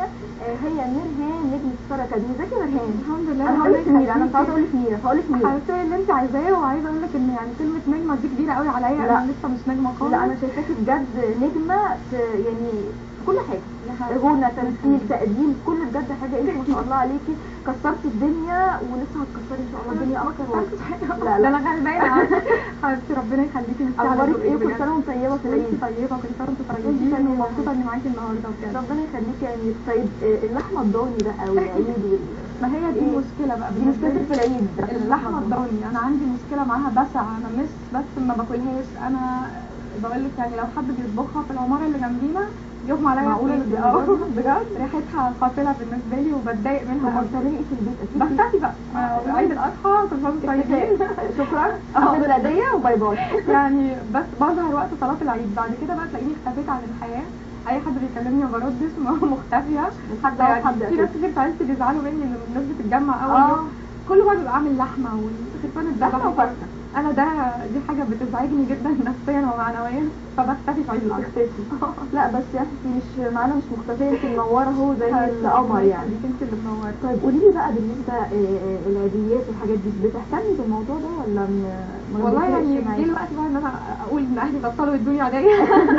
آه، هي نورهان نجمة ستار اكاديمي ازيك يا نورهان الحمد لله انا هقول لك ربنا ميرا انا مش عاوزه يخليكي. اقول لك ميرا هقول لك ميرا حبيبتي اللي انت عايزاه وعايزه اقول لك ان يعني كلمه نجمه دي كبيره قوي عليا لا. انا لسه مش نجمه خالص لا انا شايفاكي بجد نجمه في يعني في كل حاجه يا حبيبتي. غنى تمثيل تقديم كل بجد حاجه انت ما شاء الله عليكي كسرتي الدنيا ولسه هتكسري ان شاء الله الدنيا اكتر واكتر لا لا لا انا غلبانه حبيبتي ربنا يخليكي انت على اخبارك ذوقك ايه كل بجد. سنه وانت طيبه في وانت العيد طيبه كل سنه وانت وانت طيبين طيبة. ومبسوطه اني معاكي النهارده بجد ربنا يخليكي يا امير طيب آه، اللحمه الضاني بقى والعيد وال... ما هي دي إيه؟ مشكله بقى دي بالنسبة مشكلتك لي. في العيد اللحمه الضاني انا عندي مشكله معاها بسع انا مش بس ما باكلهاش انا بقول لك يعني لو حد بيطبخها في العماره اللي جنبينا يغمى عليا معقولة فلوس. للدرجة اه دي؟ بجد ريحتها قاتله بالنسبه لي وبتضايق طب منها ما قوي. بتعملي ايه في البيت اكيد بختفي بقى ما- عيد الاضحى كل سنه وانتم طيبين شكرا اه. اخد الهديه وباي باي يعني بس بظهر وقت صلاه العيد بعد كده بقى تلاقيني اختفيت عن الحياه اي حد بيكلمني ما بردش ما- مختفيه حتى لو يعني حد في ناس أكيد. كتير في عيلتي بيزعلوا مني ان الناس بتتجمع اول اه. يوم كل واحد بيبقى عامل لحمه والخرفان لحمة الذبح وفتة. انا ده دي حاجه بتزعجني جدا نفسيا ومعنويا فبختفي في عيد الاضحى تختفي لا بس يا اختي مش معانا مش مختفيه انت منوره اهو زي القمر يعني انت اللي منوره طيب قولي لي بقى بالنسبه آه، آه، العيديات والحاجات دي بتهتمي بالموضوع ده ولا م- ما والله بيفرقش يعني معاكي؟ جه الوقت بقى ان انا اقول ان اهلي بطلوا يدوني عاديه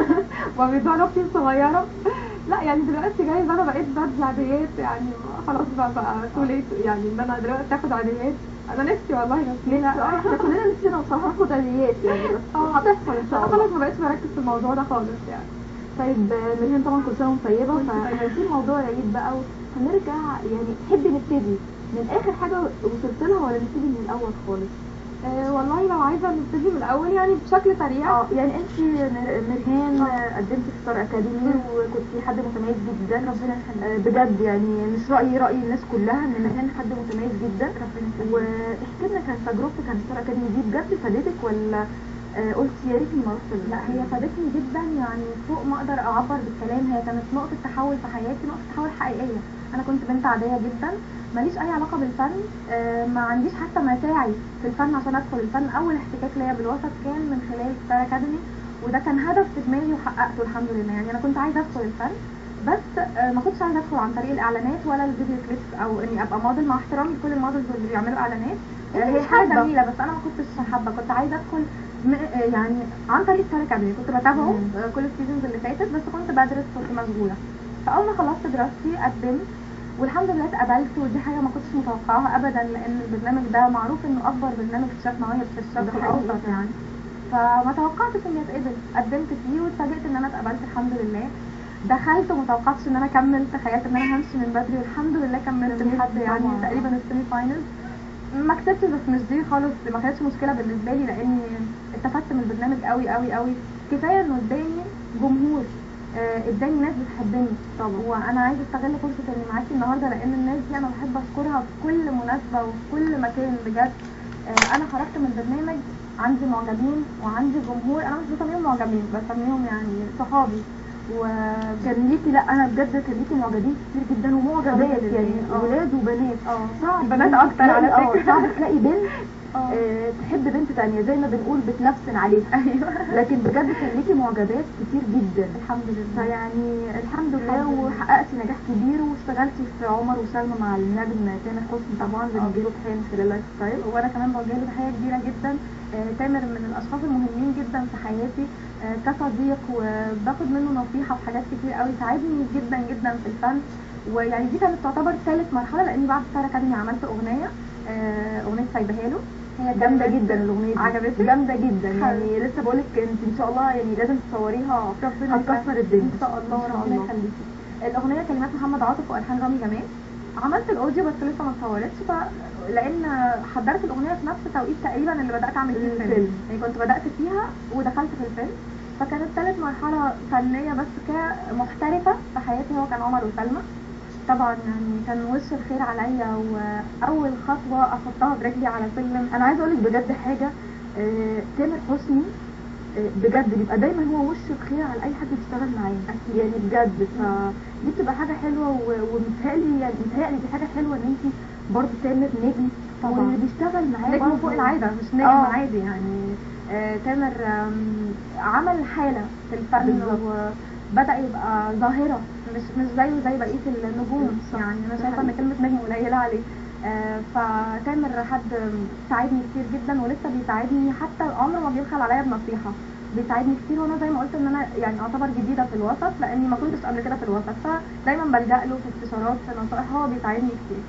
وبيدوها لاختي الصغيره لا يعني دلوقتي جايز انا بقيت بدي عاديات يعني خلاص بقى بقى تو ليت يعني ان انا دلوقتي اخد عاديات انا نفسي والله بس ليه لا احنا كلنا نفسنا بصراحه ناخد عيديات يعني بس اه. هتحصل ان شاء انا الله خلاص ما بقتش بركز في الموضوع ده خالص يعني طيب آه، نورهان طبعا كل سنه وانت طيبه وانت طيبة. فهنسيب موضوع العيد بقى وهنرجع يعني تحبي نبتدي من اخر حاجه وصلت لها ولا نبتدي من الاول خالص؟ أه والله لو عايزه نبتدي من الاول يعني بشكل سريع اه يعني انت نر- نورهان آه، قدمتي في ستار اكاديمي وكنت حد متميز جدا ربنا يخليك آه، بجد يعني مش رايي راي الناس كلها ان نورهان حد متميز جدا ربنا يخليك واحكي لنا كانت تجربتك عن ستار اكاديمي دي بجد فادتك ولا آه، قلتي يا ريتني ما رحت ال- لا هي فادتني جدا يعني فوق ما اقدر اعبر بالكلام هي كانت نقطة تحول في حياتي نقطة تحول حقيقية انا كنت بنت عادية جدا ماليش اي علاقة بالفن آه، ما عنديش حتى مساعي في الفن عشان ادخل الفن اول احتكاك ليا بالوسط كان من خلال ستار اكاديمي وده كان هدف في دماغي وحققته الحمد لله يعني انا كنت عايزة ادخل الفن بس آه، ما كنتش عايزة ادخل عن طريق الاعلانات ولا الفيديو كليبس او اني ابقى موديل مع احترامي لكل المودلز اللي بيعملوا اعلانات آه، هي حاجة حابة. جميلة بس انا ما كنتش حابة كنت عايزة ادخل م- آه، يعني عن طريق ستار اكاديمي كنت بتابعه مم. آه، كل السيزونز اللي فاتت بس كنت بدرس كنت مشغوله فاول ما خلصت دراستي قدمت والحمد لله اتقبلت ودي حاجه ما كنتش متوقعاها ابدا لان البرنامج ده معروف انه اكبر برنامج شاف مواهب في الشرق ده حقيقي الاوسط يعني فما توقعتش اني اتقبل قدمت فيه واتفاجئت ان انا اتقبلت الحمد لله دخلت وما توقعتش ان انا اكمل تخيلت ان انا همشي من بدري والحمد لله كملت جميل لحد يعني طبعاً. تقريبا السيمي فاينل ما كسبتش بس مش دي خالص ما كانتش مشكله بالنسبه لي لاني استفدت من البرنامج قوي قوي قوي كفايه انه اداني جمهور آه، اداني ناس بتحبني طبعا وانا عايزه استغل فرصه اني معاكي النهارده لان الناس دي انا بحب اشكرها في كل مناسبه وفي كل مكان بجد آه، انا خرجت من البرنامج عندي معجبين وعندي جمهور انا مش بسميهم معجبين بسميهم يعني صحابي وكان كان ليكي لا انا بجد كان ليكي معجبين كتير جدا ومعجبات الحمد يعني لله. اه. ولاد وبنات اه صعب بنات إنك اكتر على تلاقي- اه فكره صعب تلاقي بنت اه آه، تحب بنت تانية زي ما بنقول بتنفسن عليها ايوه لكن بجد كان ليكي معجبات كتير جدا الحمد لله فيعني الحمد لله الحمد لله. وحققتي نجاح كبير واشتغلتي في عمر وسلمى مع النجم تامر حسني طبعا اه. بنجيله تحيه من خلال لايف ستايل وانا كمان بوجه له تحيه كبيره جدا آه، تامر من الاشخاص المهمين جدا في حياتي آه، كصديق وباخد منه نصيحه في حاجات كتير قوي ساعدني جدا جدا في الفن ويعني دي كانت تعتبر ثالث مرحله لاني بعد ستار اكاديمي عملت اغنيه آه، اغنيه سايبها له هي جامده كانت- جدا الاغنيه دي عجبتك؟ جامده جدا يعني حبيبتي. لسه بقول لك انت ان شاء الله يعني لازم تصوريها ربنا هتكسر يخليك. الدنيا ان شاء الله إن شاء ربنا الله. يخليكي الاغنيه كلمات محمد عاطف والحان رامي جمال عملت الاوديو بس لسه ما اتصورتش ف لان حضرت الاغنيه في نفس التوقيت تقريبا اللي بدات اعمل فيه الفيلم الفيلم. يعني كنت بدات فيها ودخلت في الفيلم فكانت ثالث مرحله فنيه بس كمحترفه في حياتي هو كان عمر وسلمى طبعا يعني كان وش الخير عليا واول خطوه احطها برجلي على سلم انا عايزه اقول لك بجد حاجه آه، تامر حسني آه، بجد بيبقى دايما هو وش الخير على اي حد بيشتغل معاه يعني بجد فدي بتبقى حاجه حلوه و- ومتهيألي يعني متهيألي دي حاجه حلوه ان انت برضه تامر نجم طبعا. واللي بيشتغل معاه نجم برضه- فوق العاده مش نجم آه. عادي يعني آه تامر آم، عمل حاله في الفن بالظبط. و... بدا يبقى ظاهره مش مش زيه زي بقيه النجوم صح. يعني انا ده شايفه ان حقيقي. كلمه نجم قليله عليه آه، فتامر حد ساعدني كتير جدا ولسه بيساعدني حتى عمره ما بيبخل عليا بنصيحه بيساعدني كتير وانا زي ما قلت ان انا يعني اعتبر جديده في الوسط لاني ما كنتش قبل كده في الوسط فدايما بلجا له في استشارات في نصائح هو بيساعدني كتير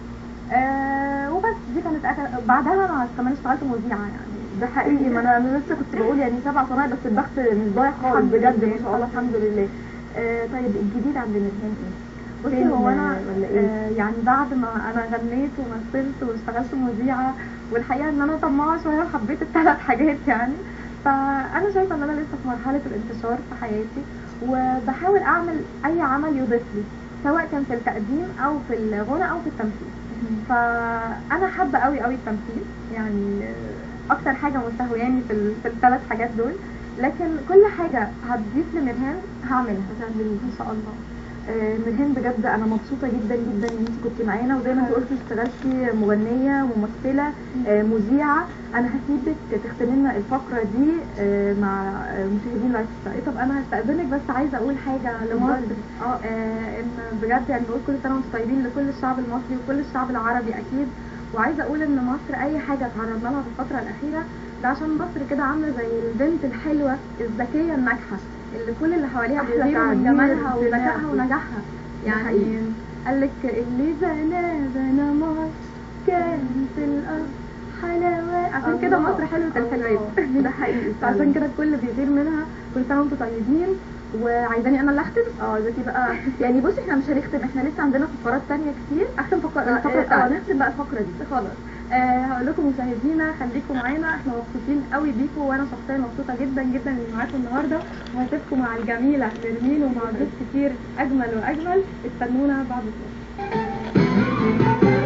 آه وبس دي كانت آخر بعدها انا كمان اشتغلت مذيعه يعني ده حقيقي ما انا انا لسه كنت بقول يعني سبع صنايع بس البخت مش ضايع خالص الحمد بجد لله. ما شاء الله الحمد لله آه طيب الجديد عند نرهان ايه؟ بصي فيلم هو انا ولا ايه؟ آه يعني بعد ما انا غنيت ومثلت واشتغلت مذيعه والحقيقه ان انا طماعه شويه وحبيت الثلاث حاجات يعني فانا شايفه ان انا لسه في مرحله الانتشار في حياتي وبحاول اعمل اي عمل يضيف لي سواء كان في التقديم او في الغنى او في التمثيل فانا حابه قوي قوي التمثيل يعني آه، اكتر حاجه مستهوياني في, ال- في الثلاث حاجات دول لكن كل حاجه هتضيف لمرهان هعملها هتعملي ان شاء الله آه، نورهان بجد انا مبسوطه جدا جدا ان انت كنت معانا وزي ما انت قلتي اشتغلتي مغنيه ممثله آه، مذيعه انا هسيبك تختمي لنا الفقره دي آه، مع آه، مشاهدين لايف ستايل طب انا هستأذنك بس عايزه اقول حاجه لمصر اه آه، ان بجد يعني بقول كل سنه وانتم طيبين لكل الشعب المصري وكل الشعب العربي اكيد وعايزه اقول ان مصر اي حاجه اتعرضنا لها في الفتره الاخيره ده عشان مصر كده عامله زي البنت الحلوه الذكيه الناجحه اللي كل اللي حواليها أحلى بيغيروا من تعبير جمالها في وذكائها نفسي. ونجاحها ده يعني حقيقي. قال لك اللي زنا زنا مصر كان في الارض حلاوه عشان كده الله. مصر حلوه الحلوات الله. ده حقيقي فعشان فعلا. كده الكل بيغير منها كل سنه وانتم طيبين وعايزاني انا اللي اختم اه زكي بقى يعني بصي احنا مش هنختم احنا لسه عندنا فقرات تانية كتير اختم فقره آه، الفقره اه بتاعتي نختم بقى الفقره دي خلاص آه هقول لكم مشاهدينا خليكم معانا احنا مبسوطين قوي بيكم وانا شخصيا مبسوطه جدا جدا اني معاكم النهارده وهسيبكم مع الجميله نرمين ومع ضيوف كتير اجمل واجمل استنونا بعد الفاصل